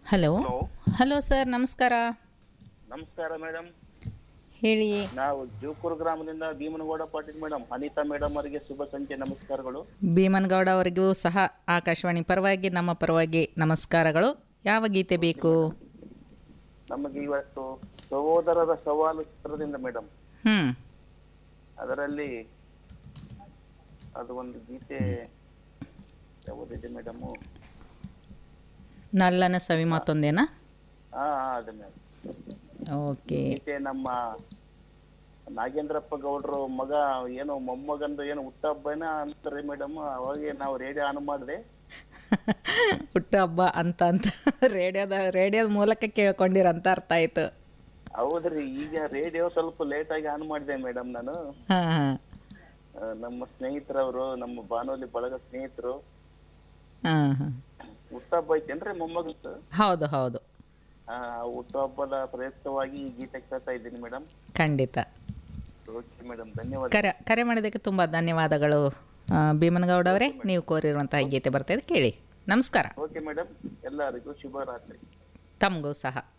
hello hello hello sir ನಮಸ್ಕಾರ ನಮಸ್ಕಾರ madam ಹೇಳಿ ನಾವು ಜೂಕೂರು ಗ್ರಾಮದಿಂದ ಭೀಮನಗೌಡ ಪಾಟೀಲ್ ಮೇಡಮ್ ಅನಿತಾ ಮೇಡಮ್ ಅವರಿಗೆ ಶುಭ ಸಂಜೆ ನಮಸ್ಕಾರಗಳು ಭೀಮನಗೌಡ ಅವರಿಗೂ ಸಹ ಆಕಾಶವಾಣಿ ಪರವಾಗಿ ನಮ್ಮ ಪರವಾಗಿ ನಮಸ್ಕಾರಗಳು ಯಾವ ಗೀತೆ ಬೇಕು ನಮಗೆ ಇವತ್ತು ಸಹೋದರರ ಸವಾಲು ಚಿತ್ರದಿಂದ ಮೇಡಮ್ ಹ್ಞೂ ಅದರಲ್ಲಿ ಅದು ಒಂದು ಗೀತೆ ಯಾವುದಿದೆ ಮೇಡಮು ನಲ್ಲನ ಸವಿ ಮಾತೊಂದೇನಾ ಹಾ ಹಾ, ಅದೇ ಮೇಡಮ್ ಓಕೆ ಗೀತೆ ನಮ್ಮ ನಾಗೇಂದ್ರಪ್ಪ ಗೌಡ್ರು ಮಗ ಏನೋ ಮೊಮ್ಮಗಂದು ಏನೋ ಹುಟ್ಟಹಬ್ಬನ ಅಂತಾರೆ ಮೇಡಮ್ ಅವಾಗೆ ನಾವು ರೇಡಿಯೋ ಆನ್ ಮಾಡಿದೆ ಹುಟ್ಟು ಹಬ್ಬ ಅಂತ ಅಂತ ರೇಡಿಯೋದ ರೇಡಿಯೋದ ಮೂಲಕ ಕೇಳ್ಕೊಂಡಿರಂತ ಅರ್ಥ ಆಯ್ತು ಹೌದ್ರಿ ಈಗ ರೇಡಿಯೋ ಸ್ವಲ್ಪ ಲೇಟ್ ಆಗಿ ಆನ್ ಮಾಡಿದೆ ಮೇಡಮ್ ನಾನು ಹಾಂ ಹಾಂ ಆ, ನಮ್ಮ ಸ್ನೇಹಿತರವರು ನಮ್ಮ ಬಾನುಲಿ ಬಳಗ ಸ್ನೇಹಿತರು ಹಾಂ ಹಾಂ ಹುಟ್ಟಹಬ್ಬ ಐತೇನ್ರಿ ಮೊಮ್ಮಗಂದು ಹೌದು ಹೌದು ಆ ಹುಟ್ಟುಹಬ್ಬದ ಪ್ರಯುಕ್ತವಾಗಿ ಈ ಗೀತೆ ಕೇಳ್ತಾ ಇದ್ದೀನಿ ಮೇಡಮ್ ಖಂಡಿತ ಓಕೆ ಮೇಡಮ್ ಧನ್ಯವಾದ ಕರೆ ಕರೆ ಮಾಡಿದ್ದಕ್ಕೆ ತುಂಬ ಧನ್ಯವಾದಗಳು ಆ, ಭೀಮನಗೌಡ ಅವರೇ ನೀವು ಕೋರಿರುವಂತಹ ಗೀತೆ ಬರ್ತಾ ಇದೆ ಕೇಳಿ ನಮಸ್ಕಾರ ಓಕೆ ಮೇಡಮ್ ಎಲ್ಲರಿಗೂ ಶುಭರಾತ್ರಿ ತಮಗೂ ಸಹ